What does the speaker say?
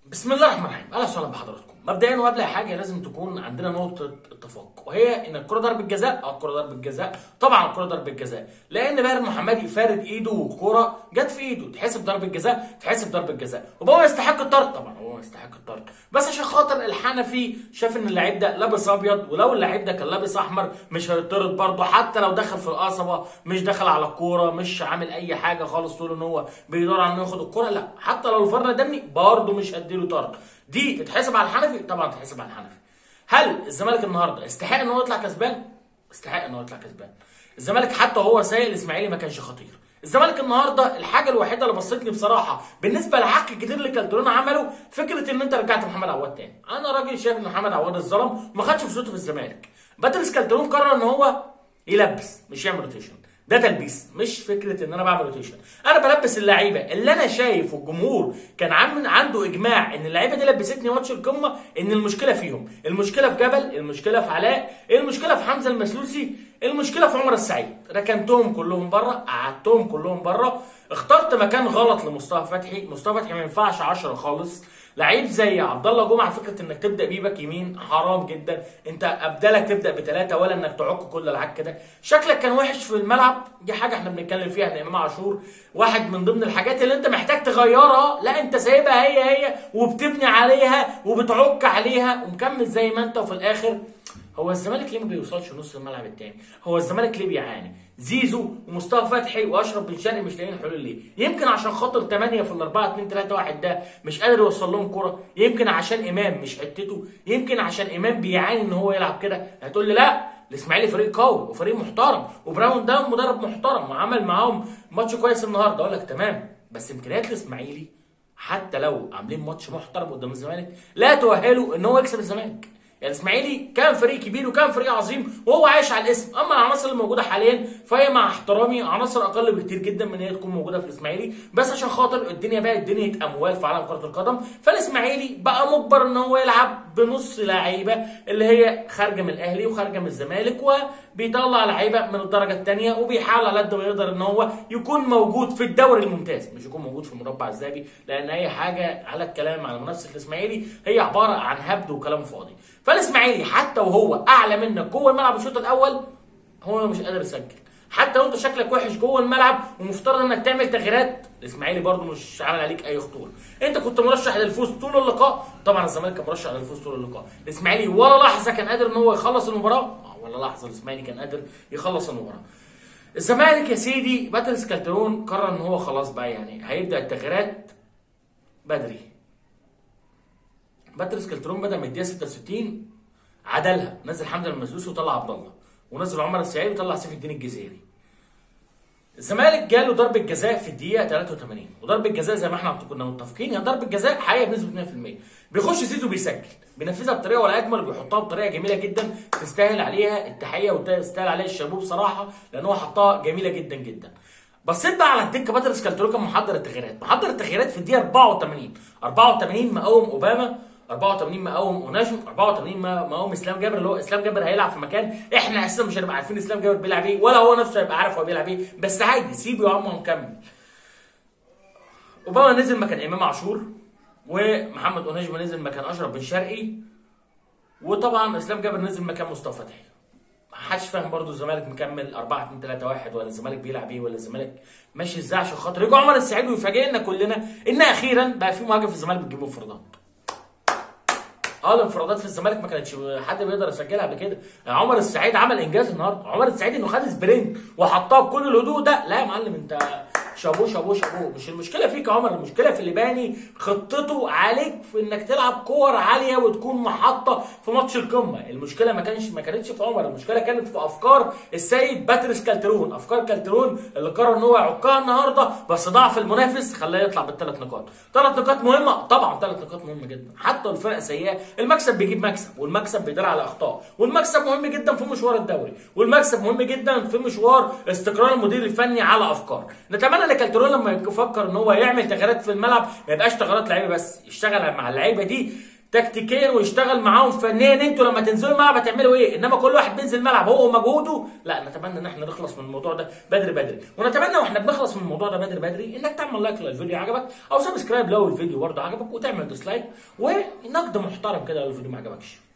بسم الله الرحمن الرحيم اهلا وسهلا بحضراتكم مبدئيا وقبل اي حاجه لازم تكون عندنا نقطه اتفاق وهي ان الكره ضربه جزاء اه الكره ضربه جزاء طبعا الكره ضربه جزاء لان باهر محمدي فارد ايده والكره جت في ايده تحسب ضربه جزاء تحسب ضربه جزاء وهو يستحق الطرد طبعا هو يستحق الطرد بس عشان خاطر الحنفي شاف ان اللعيب ده لابس ابيض ولو اللعيب ده كان لابس احمر مش هيطرد برضه حتى لو دخل في القصبه مش دخل على الكوره مش عامل اي حاجه خالص تقول ان هو بيدور على انه ياخد الكوره لا حتى لو الفار ندمني برضه مش هديله طرد دي تتحسب على الحنفي طبعا تتحسب على الحنفي هل الزمالك النهارده استحق ان هو يطلع كسبان استحق ان هو يطلع كسبان الزمالك حتى وهو سايق الاسماعيلي ما كانش خطير الزمالك النهارده الحاجه الوحيده اللي بسطتني بصراحه بالنسبه للعك الكتير اللي كالترون عمله فكره ان انت رجعت محمد عواد تاني انا راجل شايف ان محمد عواد اتظلم وما خدش فرصته في الزمالك باتريس كالترون قرر ان هو يلبس مش يعمل روتيشن ده تلبيس مش فكره ان انا بعمل روتيشن انا بلبس اللعيبه اللي انا شايف والجمهور كان عامل عنده اجماع ان اللعيبه دي لبستني ماتش القمه ان المشكله فيهم المشكله في جبل المشكله في علاء المشكله في حمزه المسلوسي المشكله في عمر السعيد ركنتهم كلهم بره قعدتهم كلهم بره اخترت مكان غلط لمصطفى فتحي مصطفى فتحي ما ينفعش 10 خالص لعيب زي عبد الله جمعه فكره انك تبدا بيه باك يمين حرام جدا انت ابدالك تبدا بثلاثه ولا انك تعك كل العك كده شكلك كان وحش في الملعب دي حاجه احنا بنتكلم فيها ان امام عاشور واحد من ضمن الحاجات اللي انت محتاج تغيرها لا انت سايبها هي هي وبتبني عليها وبتعك عليها ومكمل زي ما انت وفي الاخر هو الزمالك ليه ما بيوصلش نص الملعب التاني؟ هو الزمالك ليه بيعاني؟ زيزو ومصطفى فتحي واشرف بن شرقي مش لاقيين حلول ليه؟ يمكن عشان خاطر 8 في ال 4 2 3 1 ده مش قادر يوصل لهم كرة، يمكن عشان امام مش حتته، يمكن عشان امام بيعاني ان هو يلعب كده، هتقول لي لا الاسماعيلي فريق قوي وفريق محترم وبراون ده مدرب محترم وعمل معاهم ماتش كويس النهارده اقول لك تمام بس امكانيات الاسماعيلي حتى لو عاملين ماتش محترم قدام الزمالك لا تؤهله ان هو يكسب الزمالك يعني الاسماعيلي كان فريق كبير وكان فريق عظيم وهو عايش على الاسم اما العناصر اللي موجوده حاليا فهي مع احترامي عناصر اقل بكتير جدا من ان هي تكون موجوده في الاسماعيلي بس عشان خاطر الدنيا بقت دنيا اموال في عالم كره القدم فالاسماعيلي بقى مجبر ان هو يلعب بنص لعيبه اللي هي خارجه من الاهلي وخارجه من الزمالك وبيطلع لعيبه من الدرجه الثانيه وبيحاول على قد ما يقدر ان هو يكون موجود في الدوري الممتاز مش يكون موجود في المربع الذهبي لان اي حاجه على الكلام على منافسه الاسماعيلي هي عباره عن هبد وكلام فاضي فالاسماعيلي حتى وهو اعلى منك جوه الملعب الشوط الاول هو مش قادر يسجل حتى لو انت شكلك وحش جوه الملعب ومفترض انك تعمل تغييرات الاسماعيلي برضه مش عامل عليك اي خطوره انت كنت مرشح للفوز طول اللقاء طبعا الزمالك كان مرشح للفوز طول اللقاء الاسماعيلي ولا لحظه كان قادر ان هو يخلص المباراه ولا لحظه الاسماعيلي كان قادر يخلص المباراه الزمالك يا سيدي باتريس كالترون قرر ان هو خلاص بقى يعني هيبدا التغييرات بدري باتريس كالترون بدا من الدقيقه 66 عدلها نزل حمزه المسلوسي وطلع عبد الله ونزل عمر السعيد وطلع سيف الدين الجزيري الزمالك جاله ضربه جزاء في الدقيقه 83 وضربه جزاء زي ما احنا كنا متفقين هي ضربه جزاء حقيقه بنسبه 100% بيخش زيزو بيسجل بينفذها بطريقه ولا اجمل وبيحطها بطريقه جميله جدا تستاهل عليها التحيه وتستاهل عليها الشابوه بصراحه لان هو حطها جميله جدا جدا بصيت بقى على الدكه باتريس كالترو كان محضر التغييرات محضر التغييرات في الدقيقه 84 84 مقاوم اوباما 84 مقاوم ونجم 84 مقاوم اسلام جابر اللي هو اسلام جابر هيلعب في مكان احنا اساسا مش هنبقى عارفين اسلام جابر بيلعب ايه ولا هو نفسه هيبقى عارف هو بيلعب ايه بس عادي سيبه يا عم ونكمل اوباما نزل مكان امام عاشور ومحمد اونجم نزل مكان اشرف بن شرقي وطبعا اسلام جابر نزل مكان مصطفى فتحي محدش فاهم برضه الزمالك مكمل 4 2 3 1 ولا الزمالك بيلعب ايه ولا الزمالك ماشي ازاي عشان خاطر يجوا عمر السعيد ويفاجئنا كلنا ان اخيرا بقى في مهاجم في الزمالك بتجيب انفرادات اه الانفرادات في الزمالك ما كانتش حد بيقدر يسجلها قبل كده عمر السعيد عمل انجاز النهارده عمر السعيد انه خد سبرنت وحطها بكل الهدوء ده لا يا معلم انت شابوه شابوه شابوه مش المشكله فيك يا عمر المشكله في اللي باني خطته عليك في انك تلعب كور عاليه وتكون محطه في ماتش القمه المشكله ما كانش ما كانتش في عمر المشكله كانت في افكار السيد باتريس كالترون افكار كالترون اللي قرر ان هو يعكها النهارده بس ضعف المنافس خلاه يطلع بالثلاث نقاط ثلاث نقاط مهمه طبعا ثلاث نقاط مهمه جدا حتى الفرق سيئه المكسب بيجيب مكسب والمكسب بيدار على اخطاء والمكسب مهم جدا في مشوار الدوري والمكسب مهم جدا في مشوار استقرار المدير الفني على افكار نتمنى ان كالترون لما يفكر ان هو يعمل تغييرات في الملعب ما يبقاش تغييرات لعيبه بس يشتغل مع اللعيبه دي تكتيكيا ويشتغل معاهم فنيا انتوا لما تنزلوا الملعب هتعملوا ايه انما كل واحد بينزل الملعب هو ومجهوده لا نتمنى ان احنا نخلص من الموضوع ده بدري بدري ونتمنى واحنا بنخلص من الموضوع ده بدري بدري انك تعمل لايك لو الفيديو عجبك او سبسكرايب لو الفيديو برضه عجبك وتعمل ديسلايك ونقد محترم كده لو الفيديو ما عجبكش